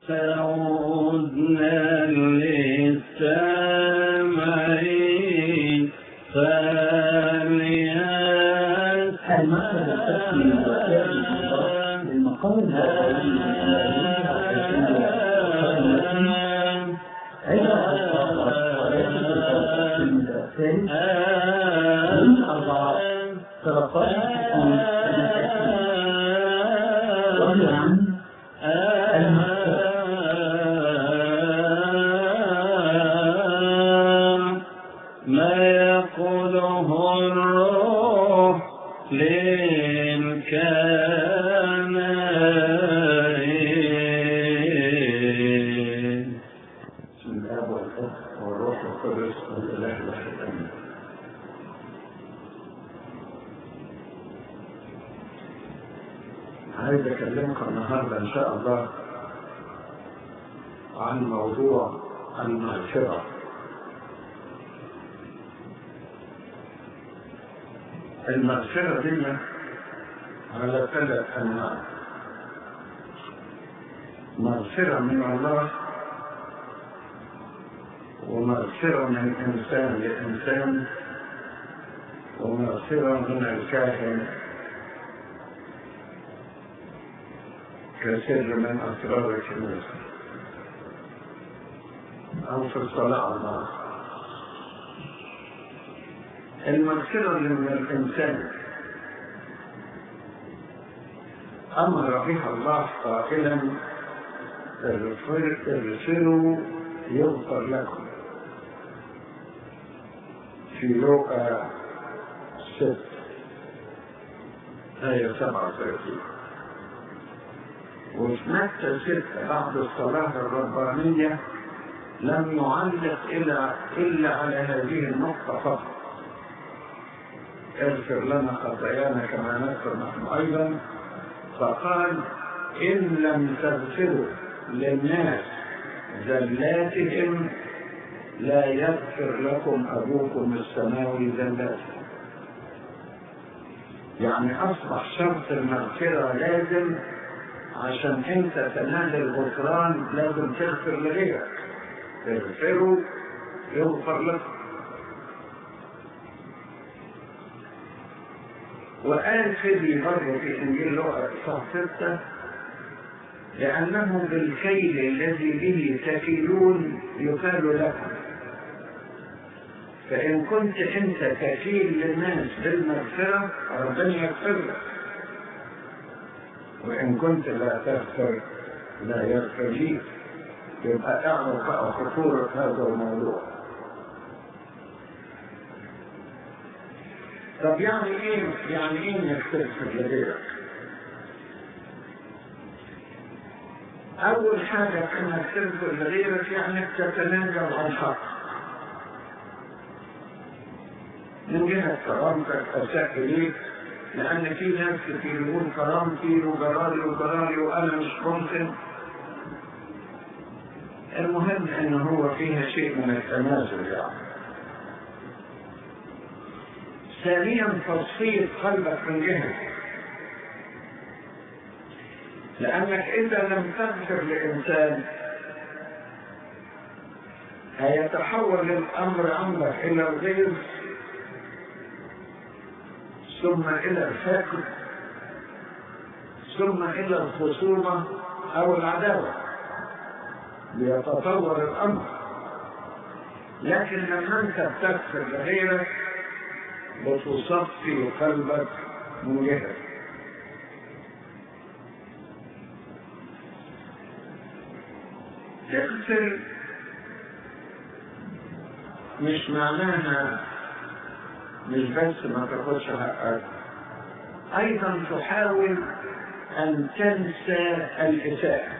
فعدنا للسمع ما يقوله الروح للكنائن بسم الله والحب والروح القدس والاله الواحد امين عايز اكلمكم النهارده ان شاء الله عن موضوع المغفره المغفره دي على ثلاث انواع مغفره من الله ومغفرة من إنسان لإنسان ومغفرة من الكاهن كسر من أسرار الكنيسة أو في الصلاة على الله المغفرة من الإنسان أمر بها الله قائلا ارسلوا يغفر لكم في لوقا 6 آية 37 وفي متى 6 بعد الصلاة الربانية لم يعلق إلا إلا على هذه النقطة فقط اغفر لنا خطايانا كما نغفر نحن أيضا فقال إن لم تغفروا للناس زلاتهم لا يغفر لكم أبوكم السماوي ذنباتكم يعني أصبح شرط المغفرة لازم عشان أنت تنال الغفران لازم تغفر لغيرك تغفروا يغفر لكم وقال فيدي برضه في إنجيل لوقا 6 لأنه بالكيل الذي به تكيلون يكال لكم فإن كنت أنت كفيل للناس بالمغفرة ربنا يغفر لك وإن كنت لا تغفر لا يغفر ليك يبقى اعرف بقى خطورة هذا الموضوع طب يعني ايه يعني ايه انك تغفر لغيرك؟ أول حاجة أنك تغفر لغيرك يعني تتنازل عن حق من جهة كرامتك أساء إليك لأن في ناس كتير يقول كرامتي وجراري وجراري وأنا مش ممكن المهم أن هو فيها شيء من التنازل يعني ثانيا تصفية قلبك من جهتك لأنك إذا لم تغفر لإنسان هيتحول الأمر عندك إلى الغيظ ثم إلى الفقر ثم إلى الخصومة أو العداوة ليتطور الأمر لكن لما أنت بتغفر لغيرك بتصفي قلبك من جهتك تغفر مش معناها مش بس ما تاخدش حقك ايضا تحاول ان تنسى الاساءة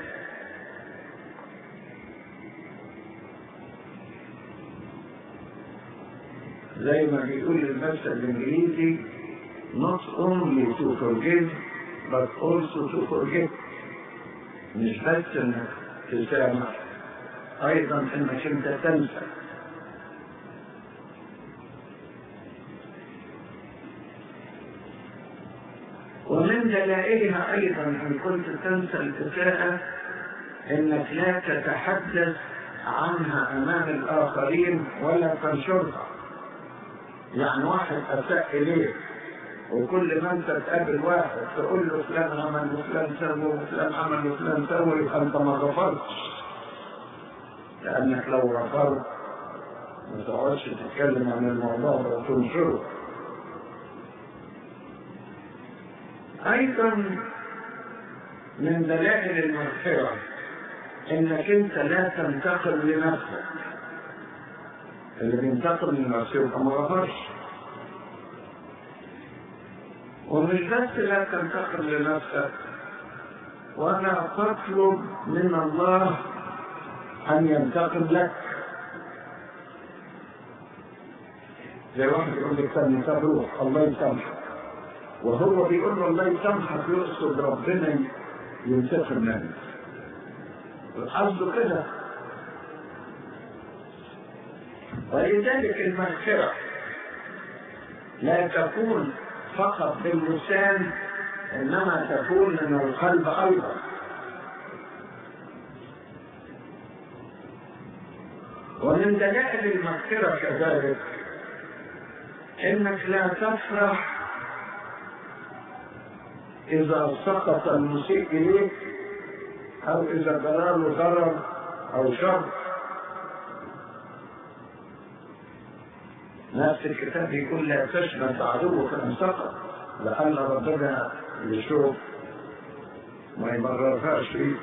زي ما بيقول المثل الانجليزي not only to forgive but also to forget مش بس انك تسامح ايضا انك انت تنسى ومن دلائلها ايضا ان كنت تنسى الاساءة انك لا تتحدث عنها امام الاخرين ولا تنشرها يعني واحد اساء اليك وكل ما انت تقابل واحد تقول له فلان عمل وفلان سوى وفلان عمل وفلان سوى يبقى انت ما غفرتش لانك لو غفرت ما تقعدش تتكلم عن الموضوع ده وتنشره ايضا من دلائل المغفره انك انت لا تنتقم لنفسك اللي بينتقم لنفسه يبقى ما غفرش ومش بس لا تنتقم لنفسك ولا تطلب من الله ان ينتقم لك زي واحد يقول لك سامي طب روح الله يسامحك وهو بيقول له الله يسامحك يقصد ربنا ينتقم منك القصد كده ولذلك المغفرة لا تكون فقط باللسان انما تكون من القلب ايضا ومن دلائل المغفرة كذلك انك لا تفرح اذا سقط المسيء اليك او اذا جراله ضرر او شر نفس الكتاب يقول لا تشمت عدوك ان سقط لعل ربنا يشوف ما يمررهاش فيه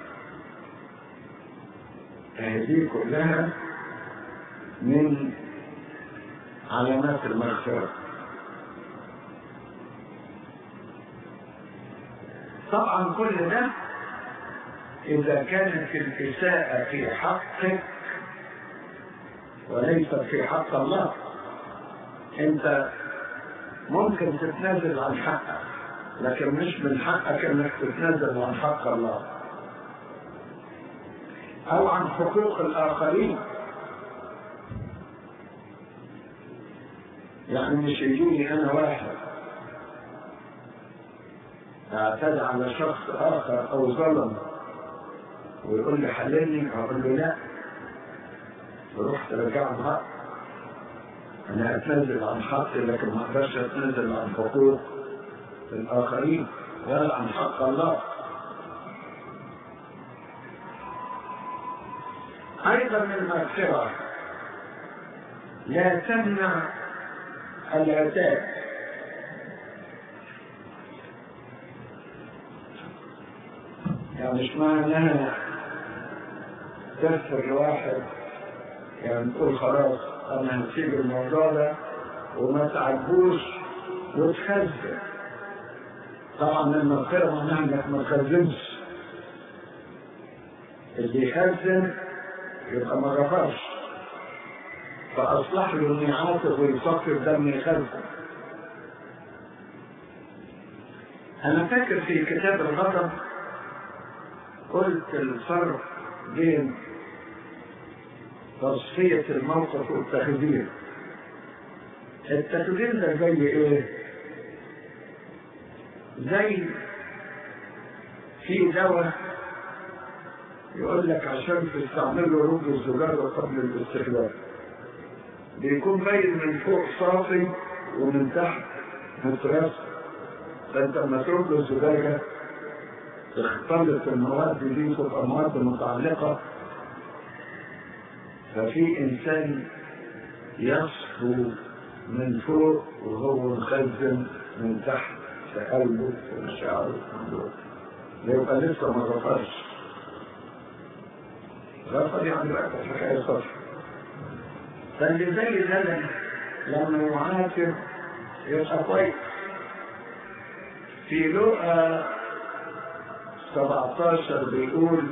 هذه كلها من علامات المغفرة طبعا كل ده إذا كانت الإساءة في حقك وليست في حق الله أنت ممكن تتنازل عن حقك لكن مش من حقك انك تتنازل عن حق الله او عن حقوق الاخرين يعني مش يجيني انا واحد اعتدى على شخص اخر او ظلم ويقول لي حللني اقول له لا روح ترجعه حق انا اتنازل عن حقي لكن ما اقدرش اتنازل عن حقوق الاخرين ولا عن حق الله ايضا المغفره لا تمنع العتاب يعني مش معناها تغفر لواحد يعني تقول خلاص انا هسيب الموضوع ده وما تعبوش وتخزن طبعا المغفرة معناها انك ما تخزنش اللي يخزن يبقى ما غفرش فاصلح له انه يعاقب ويفكر ده انه يخزن انا فاكر في كتاب الغضب قلت الفرق بين تصفية الموقف والتخدير التخدير ده زي ايه زي في دواء يقول لك عشان تستعمله رب الزجاجة قبل الاستخدام بيكون باين من فوق صافي ومن تحت مترسم فانت لما ترد الزجاجة تختلط المواد دي تبقى مواد متعلقة ففي انسان يصفو من فوق وهو مخزن من تحت في قلبه في مشاعره يبقى لسه ما غفرش غفر يعني بقى في حكايه صفر فاللي زي ده لما يعاتب يبقى كويس في لقا 17 بيقول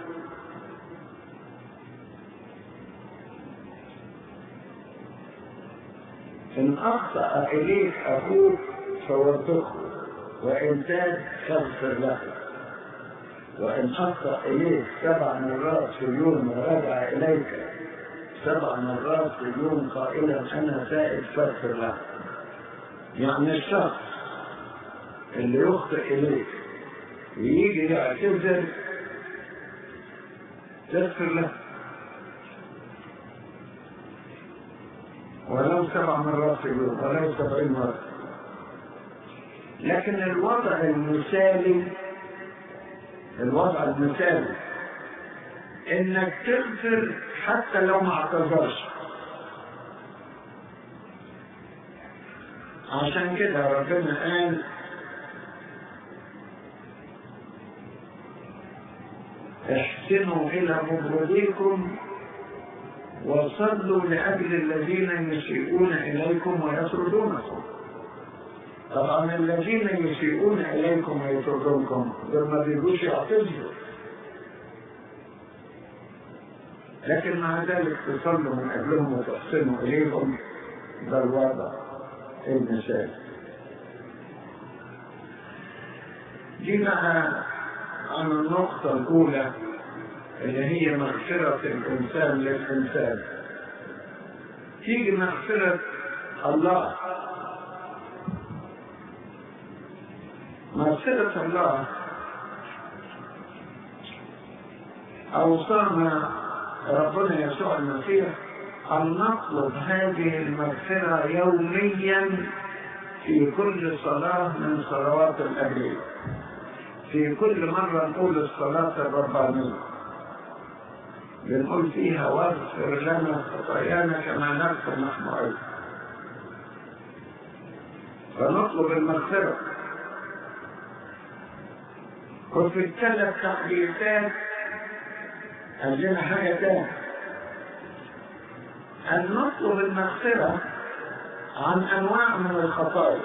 إن أخطأ إليك أخوك فوثقه وإن تاب فاغفر له وإن أخطأ إليك سبع مرات في اليوم ورجع إليك سبع مرات في اليوم قائلا أنا تائب فاغفر له يعني الشخص اللي يخطئ إليك ويجي يعتذر تغفر له ولو سبع مرات في اليوم ولو سبعين مرة لكن الوضع المثالي الوضع المثالي انك تغفر حتى لو ما اعتذرش عشان كده ربنا قال احسنوا الى مبرديكم وصلوا لاجل الذين يسيئون اليكم ويطردونكم طبعا الذين يسيئون اليكم ويطردونكم دول ما بيجوش يعتذروا لكن مع ذلك تصلوا من اجلهم وتحسنوا اليهم ده الوضع المثال دي بقى عن النقطة الأولى اللي هي مغفرة الإنسان للإنسان تيجي مغفرة الله مغفرة الله أوصانا ربنا يسوع المسيح أن نطلب هذه المغفرة يوميا في كل صلاة من صلوات الأجرية في كل مرة نقول الصلاة الربانية بنقول فيها واغفر لنا خطايانا كما نغفر نحن أيضا فنطلب المغفرة وفي الثلاث تحديثات عندنا حاجة تانية أن نطلب المغفرة عن أنواع من الخطايا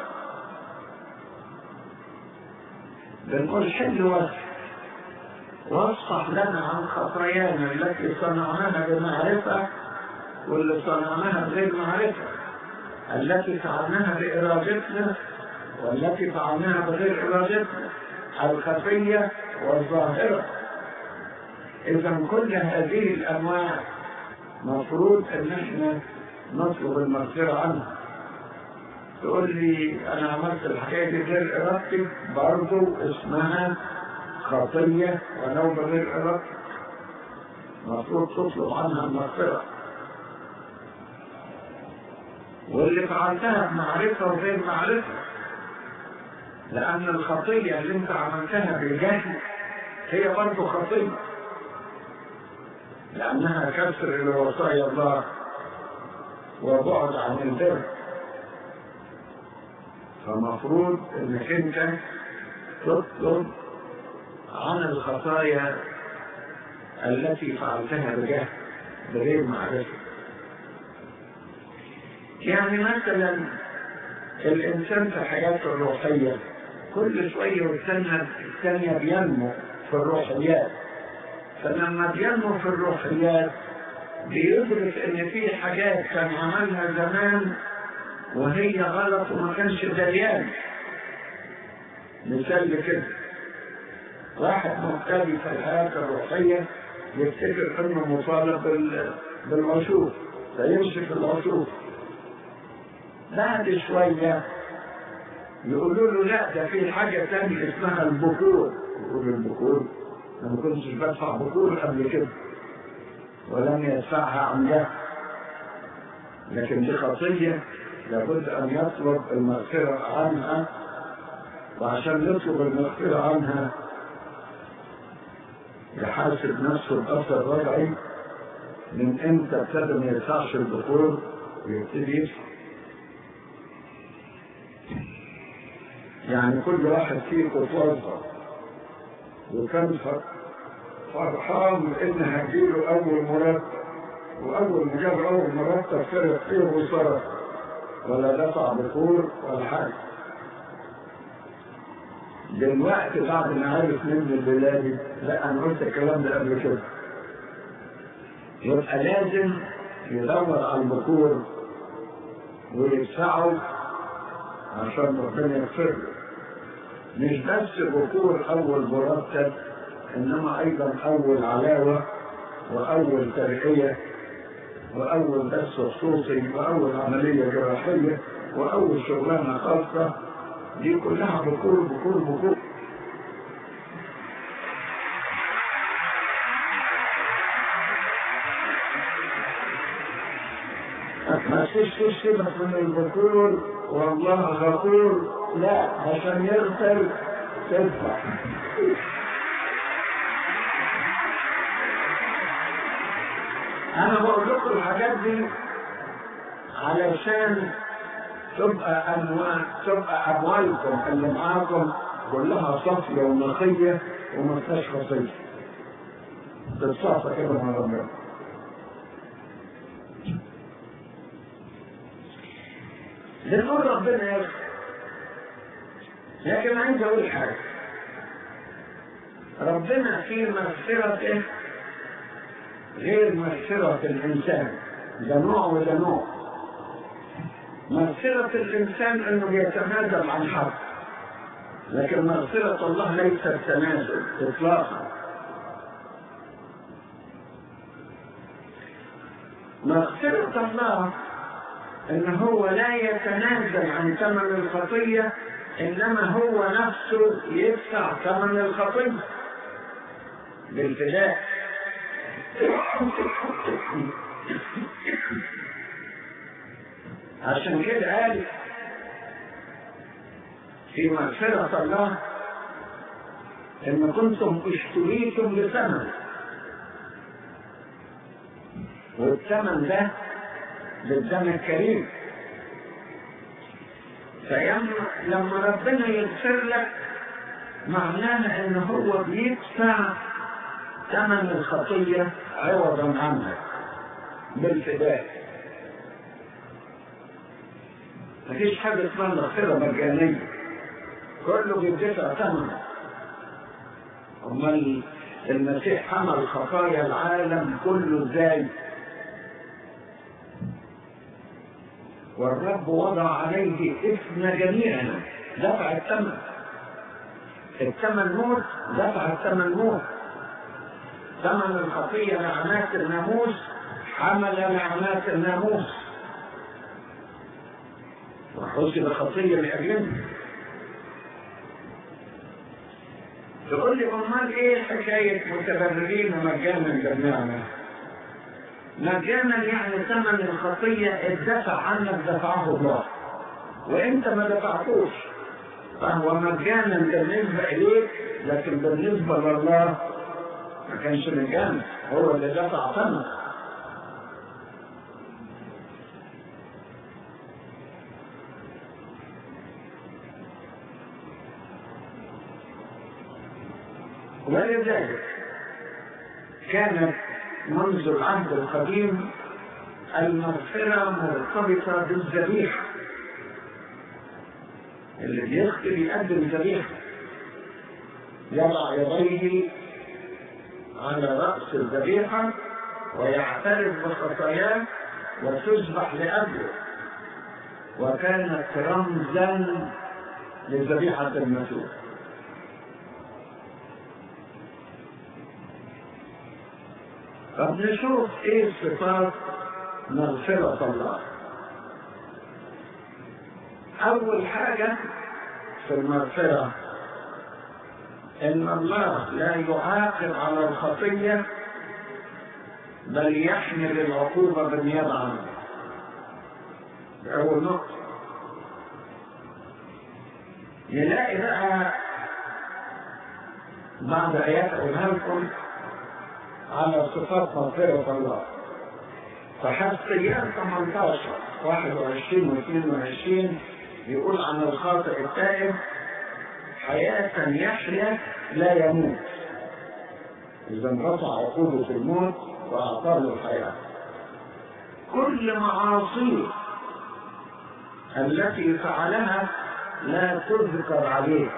بنقول حل وصف واصفح لنا عن خطايانا التي صنعناها بمعرفة واللي صنعناها بغير معرفة التي فعلناها بإرادتنا والتي فعلناها بغير إرادتنا الخفية والظاهرة إذا كل هذه الأنواع مفروض ان احنا نطلب المغفرة عنها تقول لي انا عملت الحكاية دي غير ارادتي برضو اسمها خطية ولو بغير ارادتي مفروض تطلب عنها المغفرة واللي فعلتها بمعرفة وغير معرفة لأن الخطية اللي انت عملتها بالجهل هي برضه خطية لأنها كسر لوصايا الله وبعد عن البر فمفروض انك انت تطلب عن الخطايا التي فعلتها بجهل بغير معرفة يعني مثلا الإنسان في حياته الروحية كل شوية والثانية الثانية بينمو في الروحيات فلما بينمو في الروحيات بيدرك ان في حاجات كان عملها زمان وهي غلط وما كانش دريان مثال كده واحد مبتدئ في الحياة الروحية يفتكر انه مطالب بال- بالعشور فيمسك العشور بعد شوية يقولوا له لا ده في حاجة تانية اسمها البكور يقول البكور أنا ما كنتش بدفع بكور قبل كده ولم يدفعها عن جهل لكن دي خطية لابد أن يطلب المغفرة عنها وعشان يطلب المغفرة عنها يحاسب نفسه بأثر رجعي من امتى ابتدى ما يدفعش البخور ويبتدي يدفع يعني كل واحد فيكم توظف وكان فرحان ان هجيله اول مرتب واول ما جاب اول مرتب فرق فيه وصرف ولا دفع بخور ولا حاجه دلوقتي بعد ما عرف مني البلادي لا انا قلت الكلام ده قبل كده يبقى لازم يدور على البخور ويدفعه عشان ربنا يغفر له مش بس بخور اول مرتب انما ايضا اول علاوه واول ترقيه واول بث خصوصي واول عمليه جراحيه واول شغلانه خاصه دي كلها بخور بخور بخور تشتش سيبك من الذكور والله غفور لا عشان يغفر تدفع انا بقول لكم الحاجات دي علشان تبقى اموال تبقى اموالكم اللي معاكم كلها صافيه ونقيه وما فيهاش خطيه تتصافى كده مع ربنا بنقول ربنا يغفر لكن عايز اقول حاجه ربنا في مغفرته غير مغفرة الإنسان ده نوع وده نوع مغفرة الإنسان إنه يتنازل عن حق لكن مغفرة الله ليست تنازل إطلاقا مغفرة الله إن هو لا يتنازل عن ثمن الخطية إنما هو نفسه يدفع ثمن الخطية بالفداء عشان كده قال في مغفرة الله إن كنتم اشتريتم بثمن والثمن ده بالدم الكريم فلما ربنا يغفر لك معناها ان هو بيدفع ثمن الخطية عوضا عنك بالفداء مفيش حاجة اسمها مغفرة مجانية كله بيدفع ثمنه أمال المسيح حمل خطايا العالم كله ازاي والرب وضع عليه اسم جميعنا دفع الثمن الثمن موت دفع الثمن موت ثمن الخطية نعمات الناموس حمل نعمات الناموس وحسب الخطية لأجلنا تقول لي أمال إيه حكاية متبررين مجانا بالنعمة؟ مجانا يعني ثمن الخطية اتدفع عنك دفعه الله وانت ما دفعتوش فهو مجانا بالنسبة اليك لكن بالنسبة لله ما كانش مجانا هو اللي دفع ثمن ولذلك كانت منذ العهد القديم المغفرة مرتبطة بالذبيحة اللي بيغفر يقدم ذبيحة يضع يديه على رأس الذبيحة ويعترف بخطاياه وتذبح لأجله وكانت رمزا لذبيحة المسيح طب نشوف ايه صفات مغفرة الله أول حاجة في المغفرة إن الله لا يعاقب على الخطية بل يحمل العقوبة بالنيابة عنه أول نقطة نلاقي بقى بعض آيات أقولها لكم على صفات مغفرة الله فحسيان 18 21 و 22 يقول عن الخاطئ التائب حياة يحيا لا يموت إذا انقطع عقوبة الموت وأعطاه الحياة كل معاصيه التي فعلها لا تذكر عليه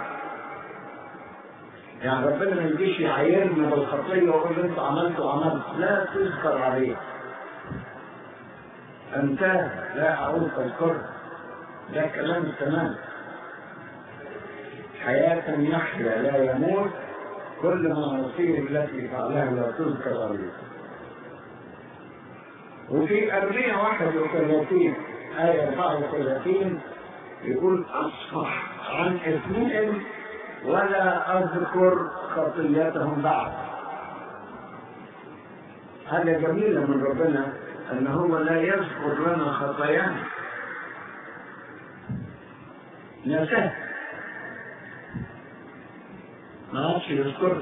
يعني ربنا ما يجيش يعايرنا بالخطيه ويقول لي انت عملت وعملت لا تذكر عليه انتهى لا اعود اذكره ده كلام تمام حياة يحيا لا يموت كل معاصيه التي فعلها لا تذكر عليه وفي أرمية 31 آية 34 يقول أصفح عن اثنين ولا أذكر خطيتهم بعد حاجة جميلة من ربنا أن هو لا يذكر لنا خطايانا نساه ما عادش يذكرها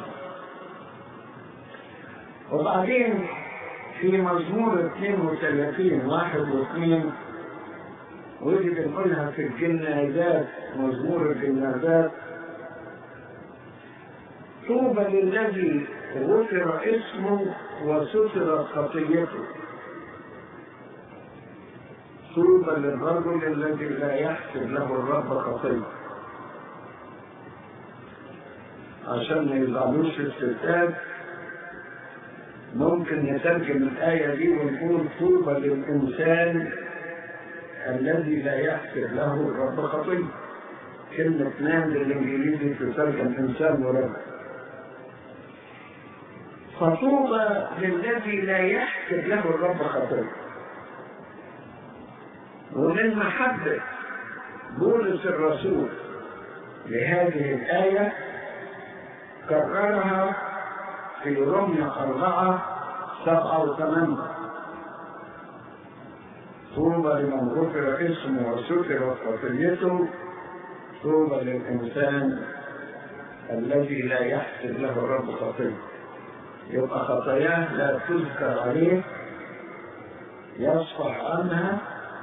وبعدين في مزمور 32 واحد واثنين ودي بنقولها في الجنازات مزمور الجنازات طوبى للذي غفر اسمه وسترت خطيته طوبى للرجل الذي لا يحسب له الرب خطيه عشان ما يزعلوش الستات ممكن نترجم الآية دي ونقول طوبى للإنسان الذي لا يحسب له الرب خطيه كلمة نام بالإنجليزي تترجم إنسان ورب فطوبى للذي لا يحسب له الرب خطيه ومن محبة بولس الرسول لهذه الآية كررها في رمية أربعة سبعة وثمانية طوبى لمن غفر اسمه وسترت خطيته طوبى للإنسان الذي لا يحسب له الرب خطيه يبقى خطاياه لا تذكر عليه يصفح عنها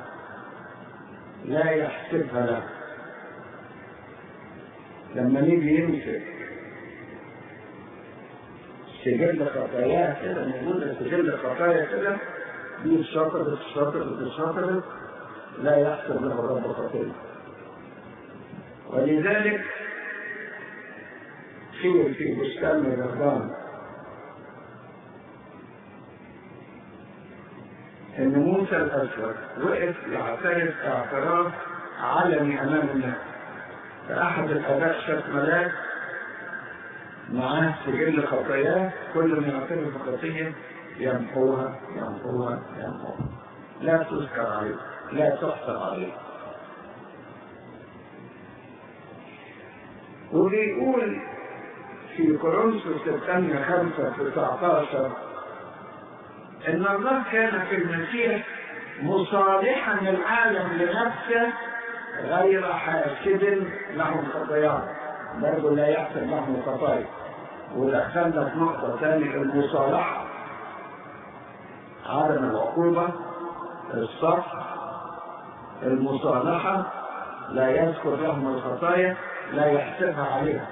لا يحسبها له لما نيجي يمسك سجل خطاياه كده موجودة سجل خطايا كده دي الشطرة الشطرة الشطرة لا يحسب له الرب خطيه ولذلك قيل في بستان الرهبان ان موسى الاسود وقف يعترف اعتراف علني امام الناس فاحد الاباء شاف ملاك معاه سجل خطاياه كل ما يعترف بخطيه يمحوها يمحوها يمحوها لا تذكر عليه لا تحسب عليه وبيقول في كورنثوس الثانية خمسة 19 ان الله كان في المسيح مصالحا العالم لنفسه غير حاسب لهم خطاياهم برضه لا يحسب لهم خطايا ودخلنا في نقطة ثانية المصالحة عدم العقوبة الصفح المصالحة لا يذكر لهم الخطايا لا يحسبها عليهم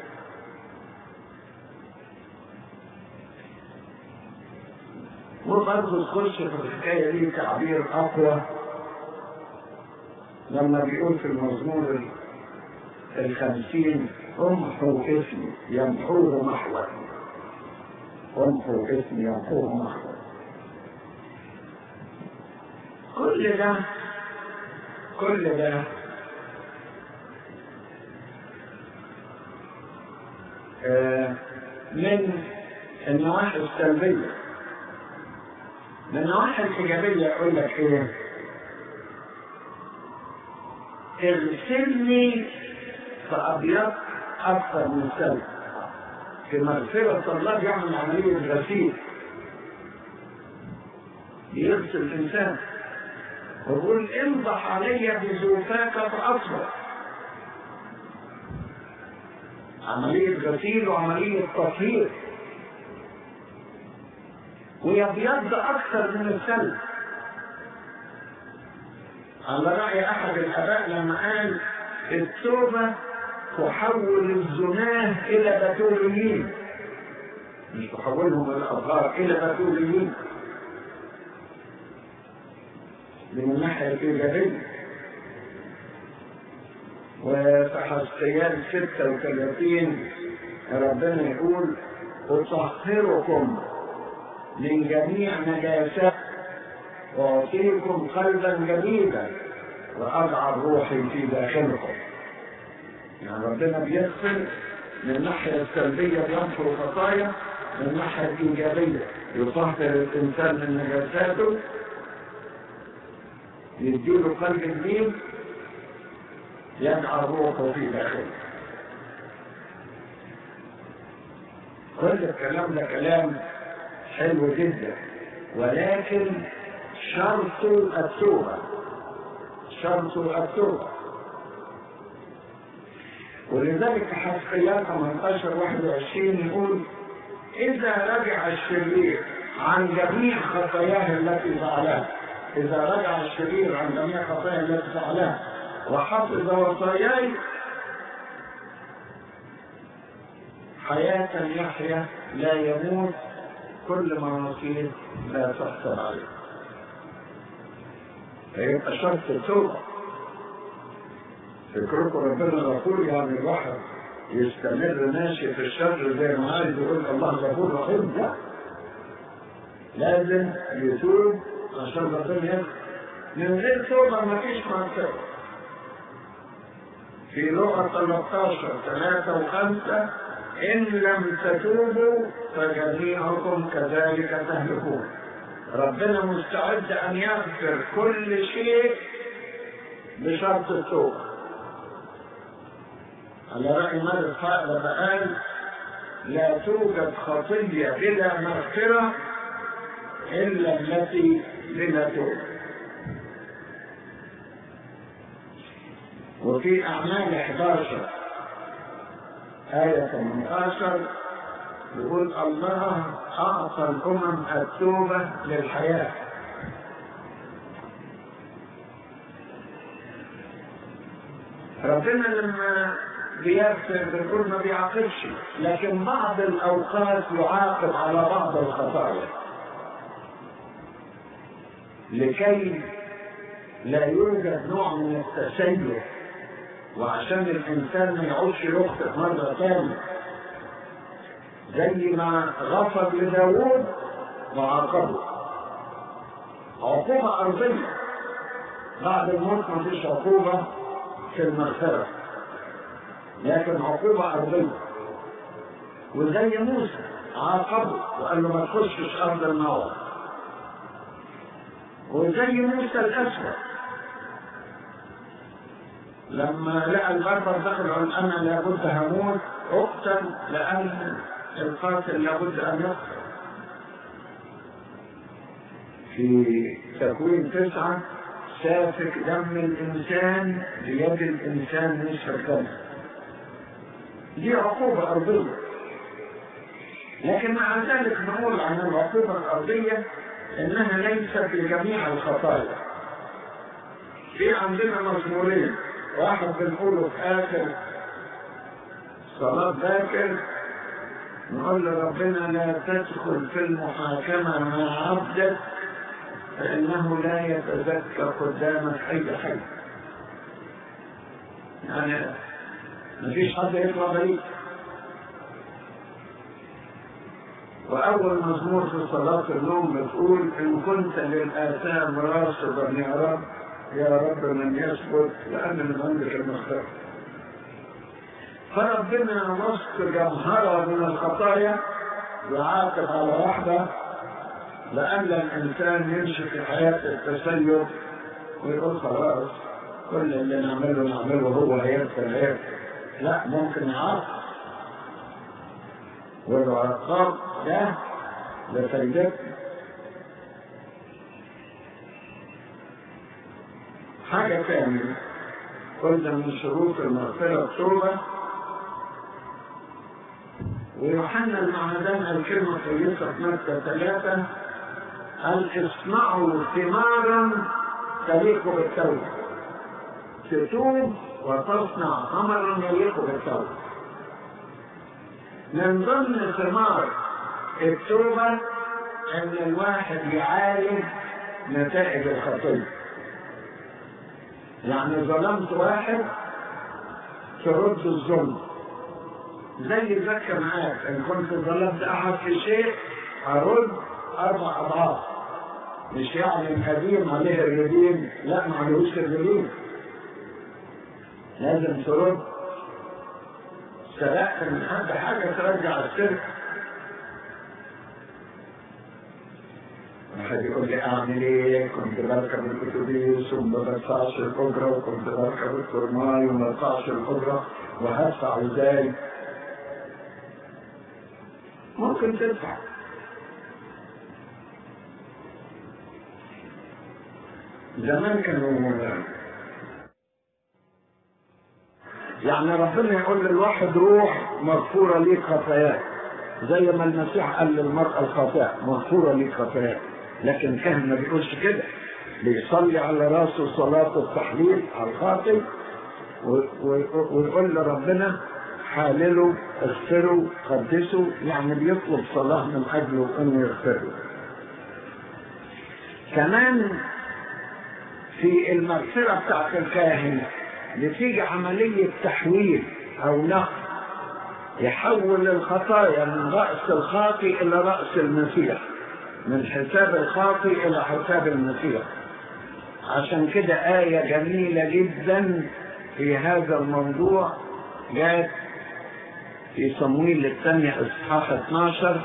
وبرضه تخش في الحكاية دي تعبير أقوى لما بيقول في المزمور الخمسين امحوا اسمي يمحوه محوا امحوا اسمي يمحوه محوا كل ده كل ده آه من النواحي السلبيه من النواحي الإيجابية يقول لك إيه؟ اغسلني فأبيض أكثر من سلب في مغفرة الله يعمل عملية غسيل بيغسل الإنسان ويقول انضح علي بزوفاك فأصبر عملية غسيل وعملية تطهير ويبيض أكثر من السلب على رأي أحد الآباء لما قال التوبة تحول الزناه إلى بتوليين مش تحولهم إلى أبغار إلى بتوليين من الناحية الإيجابية وفي حسقيان 36 ربنا يقول أطهركم من جميع نجاسات وأعطيكم قلبا جديدا وأجعل روحي في داخلكم يعني ربنا بيغفر من الناحية السلبية بينفر الخطايا من الناحية الإيجابية يطهر الإنسان من نجاساته يديله قلب جديد يجعل روحه في داخله كل الكلام ده كلام حلو جدا ولكن شرط التوبة شرط التوبة ولذلك حسقيات 18 21 يقول إذا رجع الشرير عن جميع خطاياه التي فعلها إذا رجع الشرير عن جميع خطاياه التي فعلها وحفظ وصاياي حياة يحيا لا يموت كل مواسير لا تحصل عليه فيبقى شرط التوبة فكركم ربنا غفور يعني الواحد يستمر ماشي في الشر زي ما عايز يقول الله غفور رحيم لا لازم يتوب عشان ربنا يغفر من غير توبة ما فيش مغفرة في لغة 13 3 و5 إن لم تتوبوا فجميعكم كذلك تهلكون ربنا مستعد أن يغفر كل شيء بشرط التوبة على رأي مالك لما قال لا توجد خطية بلا مغفرة إلا التي بلا توبة وفي أعمال 11 آية 18 يقول الله أعطى الأمم التوبة للحياة ربنا لما بيغفر بنقول ما بيعاقبش لكن بعض الأوقات يعاقب على بعض الخطايا لكي لا يوجد نوع من التسيب وعشان الإنسان ما يعودش يخطئ مرة ثانية زي ما غفر لداوود وعاقبه عقوبة أرضية بعد الموت ما فيش عقوبة في المغفرة لكن عقوبة أرضية وزي موسى عاقبه وقال له ما تخشش أرض النار وزي موسى الأسود لما لقى البربر دخل عن أنا لابد هموت أقتل لأن القاتل لابد أن يقتل في تكوين تسعة سافك دم الإنسان بيد الإنسان مش الدم دي عقوبة أرضية لكن مع ذلك نقول عن العقوبة الأرضية إنها ليست في جميع الخطايا في عندنا مزمورين واحد بنقوله في آخر صلاة باكر نقول لربنا لا تدخل في المحاكمة مع عبدك فإنه لا يتذكر قدامك أي حي يعني مفيش حد يطلع بعيد وأول مزمور في صلاة النوم بتقول إن كنت للآثام راصدا يا رب يا رب من يثبت لأن من عندك المغفرة فربنا وسط جمهرة من الخطايا يعاقب على واحدة لأن الإنسان يمشي في حياة التسيب ويقول خلاص كل اللي نعمله نعمله هو هيغفر هيغفر لا ممكن يعاقب والعقاب ده لفايدتنا حاجة ثانية قلنا من شروط المغفرة التوبة ويوحنا المعمدان الكلمة كويسة في مادة ثلاثة قال اصنعوا ثمارا تليق بالتوبة تتوب وتصنع ثمرا يليق بالتوبة من ضمن ثمار التوبة ان الواحد يعالج نتائج الخطيه يعني ظلمت واحد ترد الظلم زي زكى معاك ان كنت ظلمت احد في شيء ارد اربع اضعاف مش يعني القديم عليه الرديم لا ما عليهوش الرديم لازم ترد سرقت من حد حاجه ترجع السرقه واحد يقول لي اعمل ايه كنت بركب الاتوبيس وما بدفعش الاجره وكنت بركب الترماي وما بدفعش الاجره وهدفع ازاي ممكن تدفع زمان كانوا يعني ربنا يقول للواحد روح مغفورة ليك خطاياك زي ما المسيح قال للمرأة الخاطئة مغفورة ليك خطاياك لكن الكاهن ما بيقولش كده بيصلي على راسه صلاة التحليل على الخاطئ و- و- ويقول لربنا حالله اغفره قدسه يعني بيطلب صلاة من أجله أنه يغفره كمان في المغفرة بتاعت الكاهن بتيجي عملية تحويل أو نقل يحول الخطايا من رأس الخاطي إلى رأس المسيح من حساب الخاطي إلى حساب المسيح عشان كده آية جميلة جدا في هذا الموضوع جاءت في صمويل الثانية إصحاح 12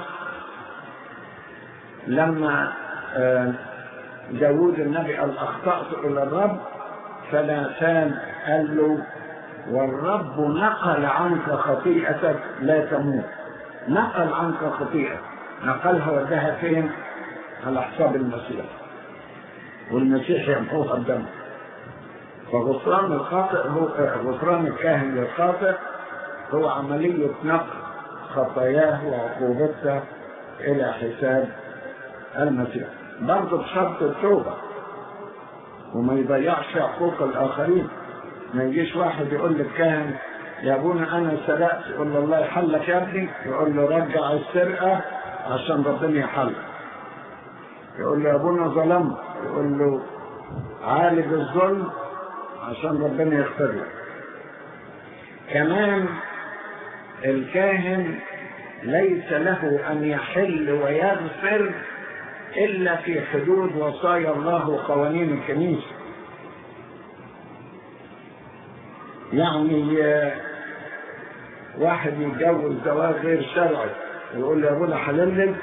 لما آه، داود النبي قال أخطأت إلى الرب فناتان قال له والرب نقل عنك خطيئتك لا تموت نقل عنك خطيئتك نقلها وداها فين؟ على حساب المسيح والمسيح يمحوها الدم فغفران الخاطئ هو آه، غفران الكاهن للخاطئ هو عملية نقل خطاياه وعقوبتها إلى حساب المسيح برضه بشرط التوبة وما يضيعش حقوق الآخرين ما يجيش واحد يقول للكاهن يا ابونا انا سرقت يقول له الله يحلك يا ابني يقول له رجع السرقه عشان ربنا يحلك يقول له يا ابونا ظلمت يقول له عالج الظلم عشان ربنا يغفر لك كمان الكاهن ليس له ان يحل ويغفر الا في حدود وصايا الله وقوانين الكنيسه يعني آه، واحد يتجوز زواج غير شرعي ويقول لي يا ابونا حللك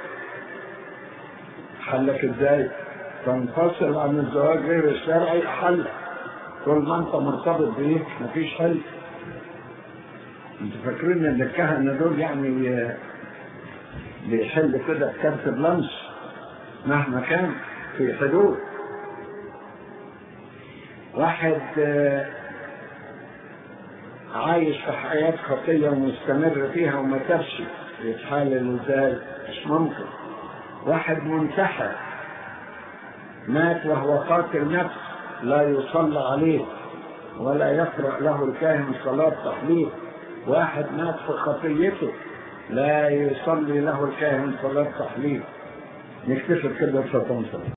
حلك ازاي؟ تنفصل عن الزواج غير الشرعي حلك طول ما انت مرتبط بيه مفيش حل انتوا فاكرين ان الكهنه دول يعني آه، بيحل كده بكارت بلانش مهما كان في حدود واحد آه، عايش في حياة خطية ومستمر فيها وما تبش يتحلل ازاي مش ممكن واحد منتحر مات وهو قاتل نفس لا يصلى عليه ولا يقرأ له الكاهن صلاة تحليل واحد مات في خطيته لا يصلي له الكاهن صلاة تحليل نكتشف كده ستنصر